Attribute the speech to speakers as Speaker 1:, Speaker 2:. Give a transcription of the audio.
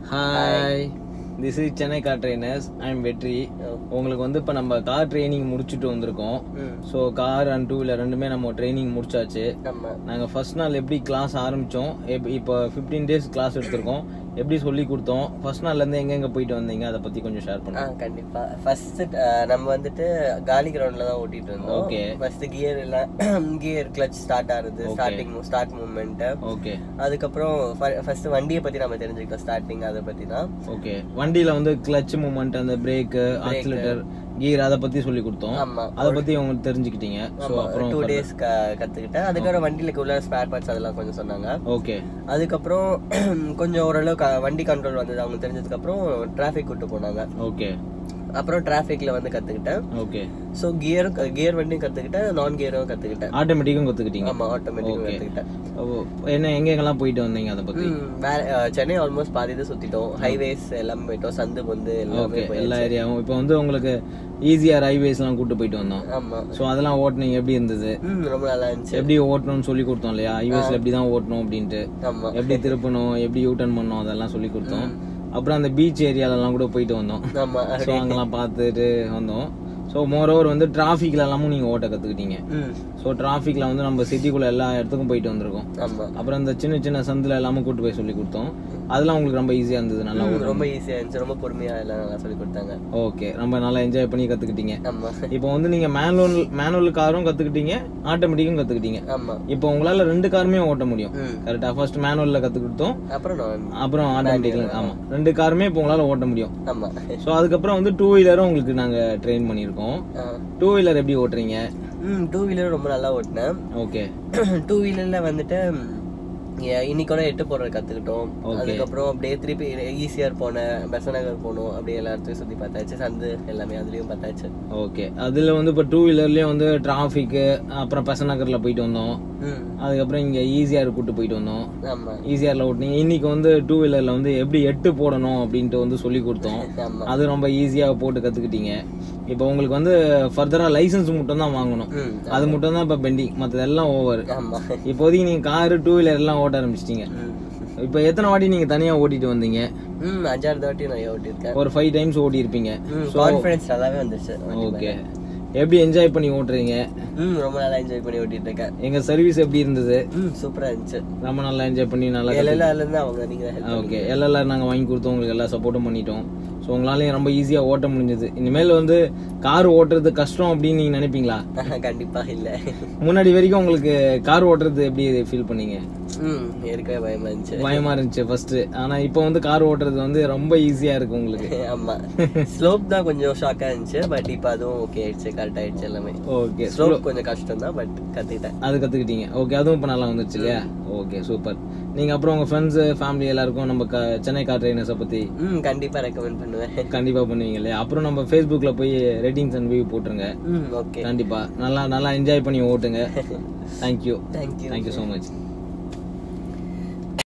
Speaker 1: Hi this is Chennai car trainers I am Vetri உங்களுக்கு வந்து இப்போ நம்ம கார் ட்ரைனிங் முடிச்சுட்டு வந்திருக்கோம்
Speaker 2: ம்.
Speaker 1: So car and two wheeler ரெண்டுமே நம்ம ட்ரைனிங் முடிச்சாச்சு
Speaker 2: நம்ம
Speaker 1: நாங்கள் ஃபர்ஸ்ட் நாள் எப்படி கிளாஸ் ஆரம்பித்தோம் இப்போ ஃபிஃப்டீன் டேஸ் கிளாஸ் எடுத்திருக்கோம் எப்படி சொல்லி கொடுத்தோம் ஃபர்ஸ்ட் நாள்லேருந்து எங்கெங்கே போயிட்டு வந்தீங்க அதை பற்றி கொஞ்சம் ஷேர்
Speaker 2: ஆ
Speaker 1: பண்ணுங்க
Speaker 2: கண்டிப்பா ஃபர்ஸ்ட் நம்ம வந்துட்டு காலி கிரவுண்ட்ல தான் ஓட்டிட்டு இருந்தோம்
Speaker 1: Okay.
Speaker 2: ஃபர்ஸ்ட் கியர் எல்லாம் கியர் கிளச் ஸ்டார்ட் ஆகுது
Speaker 1: Okay.
Speaker 2: Starting start movement
Speaker 1: okay
Speaker 2: அதுக்கப்புறம் ஃபர்ஸ்ட் வண்டியை பத்தி நம்ம தெரிஞ்சுக்கிட்டோம் ஸ்டார்டிங் அதை பத்தி தான்
Speaker 1: ஓகே வண்டியில் வந்து கிளச் மூமெண்ட் அந்த பிரேக்கு ஆக்சிலேட்டர் கீர் அதை பற்றி சொல்லி கொடுத்தோம்
Speaker 2: ஆமா
Speaker 1: அதை பற்றி உங்களுக்கு தெரிஞ்சுக்கிட்டீங்க ஸோ அப்புறம்
Speaker 2: டூ டேஸ் கத்துக்கிட்டேன் அதுக்கப்புறம் வண்டியில உள்ள ஸ்பேர் பார்ட்ஸ் அதெல்லாம் கொஞ்சம் சொன்னாங்க
Speaker 1: ஓகே
Speaker 2: அதுக்கப்புறம் கொஞ்சம் ஓரளவு க- வண்டி கண்ட்ரோல் வந்தது அவங்க தெரிஞ்சதுக்கு அப்புறம் டிராஃபிக் கூட்டு போனாங்க
Speaker 1: ஓகே
Speaker 2: அப்புறம் டிராஃபிக்ல வந்து கத்துக்கிட்டேன்
Speaker 1: ஓகே
Speaker 2: ஸோ கியர் கியர் வண்டியும் கத்துக்கிட்டேன் நான் கியரும் கத்துக்கிட்டேன்
Speaker 1: ஆட்டோமேட்டிக்கும் கற்றுக்கிட்டீங்க
Speaker 2: ஆமா ஆட்டோமேட்டிக்
Speaker 1: Okay.
Speaker 2: கத்துக்கிட்டேன்
Speaker 1: ஓ, என்ன எங்கெங்கெல்லாம் போயிட்டு வந்தீங்க அதை பத்தி
Speaker 2: ம், வேற அஹ், சென்னை ஆல்மோஸ்ட் பாதி இது சுத்திட்டோம் ஹைவேஸ் எல்லாமே போயிட்டோம் சந்து பொந்து எல்லாமே
Speaker 1: ஓகே
Speaker 2: போயிடுச்சு.
Speaker 1: எல்லா ஏரியாவும் இப்போ வந்து உங்களுக்கு ஈஸியா ஹைவேஸ்லாம் கூட்டு போயிட்டு வந்தோம்
Speaker 2: ஆமா
Speaker 1: ஸோ அதெல்லாம் ஓட்டுனீங்க எப்படி இருந்தது
Speaker 2: ம் ரொம்ப நல்லா இருந்துச்சு
Speaker 1: எப்படி ஓட்டணும்னு சொல்லி கொடுத்தோம் இல்லையா ஹைவேஸ்ல எப்படி தான் ஓட்டணும் அப்படின்ட்டு
Speaker 2: ஆமா
Speaker 1: எப்படி திருப்பணும் எப்படி யூ டர்ன் பண்ணணும் அதெல்லாம் சொல்லி கொடுத்தோம் அப்புறம் அந்த பீச் ஏரியாலலாம் கூட போயிட்டு வந்தோம்
Speaker 2: ஆமா
Speaker 1: ஸோ அங்கெல்லாம் பார்த்துட்டு வந்தோம் ஸோ மோரோவர் வந்து டிராஃபிக்ல எல்லாமும் நீங்க ஓட்ட கத்துக்கிட்டீங்க
Speaker 2: ம்
Speaker 1: ஸோ டிராஃபிக்ல வந்து நம்ம சிட்டிக்குள்ள எல்லா இடத்துக்கும் போயிட்டு வந்திருக்கோம்
Speaker 2: ஆமா
Speaker 1: அப்புறம் இந்த சின்ன சின்ன சந்தில் எல்லாமே கூட்டு போய் சொல்லி கொடுத்தோம் அதெல்லாம் உங்களுக்கு ரொம்ப ஈஸியா இருந்தது நல்லா
Speaker 2: ம், ரொம்ப ஈஸியா இருந்துச்சு ரொம்ப பொறுமையா எல்லாம் நல்லா சொல்லி கொடுத்தாங்க
Speaker 1: ஓகே ரொம்ப நல்லா என்ஜாய் பண்ணி கத்துக்கிட்டீங்க
Speaker 2: ஆமா
Speaker 1: இப்போ வந்து நீங்க மேனுவல் மேனுவல் காரும் கத்துக்கிட்டீங்க ஆட்டோமேட்டிக்கும் கத்துக்கிட்டீங்க
Speaker 2: ஆமா
Speaker 1: இப்போ உங்களால ரெண்டு காருமே ஓட்ட முடியும்
Speaker 2: ம்
Speaker 1: கரெக்டா ஃபர்ஸ்ட் மேனுவல்ல கத்துக்கிட்டோம்
Speaker 2: அப்புறம் நான்
Speaker 1: அப்புறம் ஆட்டோமேட்டிக்ல ஆமா ரெண்டு காருமே இப்போ உங்களால ஓட்ட முடியும்
Speaker 2: ஆமா
Speaker 1: ஸோ அதுக்கப்புறம் வந்து டூ வீலரும் உங்களுக்கு நாங்க ட்ரெயின் பண்ணியிருக்கோம் டூ வீலர் எப்படி ஓட்டுறீங்க
Speaker 2: ம் டூ வீலர் ரொம்ப நல்லா ஓட்டினேன்
Speaker 1: ஓகே
Speaker 2: டூ வீலர்ல வந்துட்டு ம், ஏ- இன்னைக்கோட எட்டு போடுற கத்துக்கிட்டோம்
Speaker 1: Okay.
Speaker 2: அதுக்கப்புறம் அப்படியே திருப்பி ஈஸியார் போனேன் பெசநகர் போனோம் அப்படியே எல்லா இடத்தையும் சுத்தி பார்த்தாச்சு சந்து எல்லாமே அதுலயும் பார்த்தாச்சு
Speaker 1: ஓகே அதுல வந்து இப்போ டூ வீலர்லயும் வந்து டிராஃபிக் அப்புறம் பெசநகர்ல போயிட்டு வந்தோம்
Speaker 2: ம்
Speaker 1: அதுக்கப்புறம் இங்க ஈஸியார் கூட்டு போயிட்டு வந்தோம்
Speaker 2: ஆமா
Speaker 1: ஈஸியார்ல ஓட்டுனீங்க இன்னைக்கு வந்து டூ வீலர்ல வந்து எப்படி எட்டு போடணும் அப்படின்ட்டு வந்து சொல்லி கொடுத்தோம்
Speaker 2: ஆமா
Speaker 1: அது ரொம்ப ஈஸியா போட்டு கத்துக்கிட்டீங்க இப்போ உங்களுக்கு வந்து ஃபர்தரா லைசன்ஸ் மட்டும் தான் வாங்கணும்
Speaker 2: ம்
Speaker 1: அது மட்டும் தான் இப்போ பெண்டிங் மற்றதெல்லாம் ஓவர்
Speaker 2: ஆமா
Speaker 1: இப்போதைக்கு நீங்க காரு டூ வீலர் எல்லாம் ஓட்ட ஆரம்பிச்சிட்டீங்க
Speaker 2: ம்
Speaker 1: இப்போ எத்தனை வாட்டி நீங்க தனியா ஓட்டிட்டு வந்தீங்க
Speaker 2: ம் அஞ்சாறு தாட்டி நான் ஓட்டியிருக்கேன்
Speaker 1: ஒரு ஃபைவ் டைம்ஸ் ஓட்டி இருப்பீங்க
Speaker 2: ம் கான்ஃபிடன்ஸ் நல்லாவே வந்துருச்சு
Speaker 1: ஓகே எப்படி என்ஜாய் பண்ணி ஓட்டுறீங்க
Speaker 2: ம் ரொம்ப நல்லா என்ஜாய் பண்ணி ஓட்டிட்டு இருக்கேன்
Speaker 1: எங்க சர்வீஸ் எப்படி இருந்தது
Speaker 2: ம் சூப்பரா இருந்துச்சு
Speaker 1: ரொம்ப நல்லா என்ஜாய் பண்ணி நல்லா
Speaker 2: எல்லாம் அதுல இருந்து அவங்க நீங்க தான் help
Speaker 1: ஓகே எல்லாம் நாங்கள் வாங்கி கொடுத்தோம் உங்களுக்கு எல்லா சப்போர்ட்டும் பண்ணிட்டோம் ஸோ உங்களாலையும் ரொம்ப ஈஸியாக ஓட்ட முடிஞ்சது இனிமேல் வந்து கார் ஓட்டுறது கஷ்டம் அப்படின்னு நீங்கள் நினைப்பீங்களா
Speaker 2: பண்ணி- கண்டிப்பா இல்ல
Speaker 1: முன்னாடி வரைக்கும் உங்களுக்கு கார் ஓட்டுறது எப்படி ஃபீல் பண்ணீங்க
Speaker 2: ம் ஏற்கனவே பயமா இருந்துச்சு
Speaker 1: பயமா இருந்துச்சு ஃபர்ஸ்ட் ஆனா இப்போ வந்து கார் ஓட்டுறது வந்து ரொம்ப ஈஸியா இருக்கு உங்களுக்கு
Speaker 2: ஆமா ஸ்லோப் தான் கொஞ்சம் ஷாக்கா இருந்துச்சு பட் இப்போ அதுவும் ஓகே ஆயிடுச்சு கரெக்ட் ஆயிடுச்சு எல்லாமே
Speaker 1: ஓகே
Speaker 2: ஸ்லோப் கொஞ்சம் கஷ்டம் தான் பட் கத்துக்கிட்டேன்
Speaker 1: அது கத்துக்கிட்டீங்க ஓகே அதுவும் இப்போ நல்லா வந்துருச்சு இல்லையா ஓகே சூப்பர் நீங்க அப்புறம் உங்க ஃப்ரெண்ட்ஸ் ஃபேமிலி எல்லாருக்கும் நம்ம க- சென்னை கார் ட்ரைனர்ஸை பத்தி
Speaker 2: ம் கண்டிப்பா ரெக்கமெண்ட் பண்ணுவேன்
Speaker 1: கண்டிப்பா பண்ணுவீங்க இல்லையா அப்புறம் நம்ம ஃபேஸ்புக்ல போய் ரேட்டிங்ஸ் அண்ட் வியூ போட்டுருங்க
Speaker 2: ம் ஓகே
Speaker 1: கண்டிப்பா நல்லா நல்லா என்ஜாய் பண்ணி ஓட்டுங்க thank you
Speaker 2: thank you
Speaker 1: thank you so much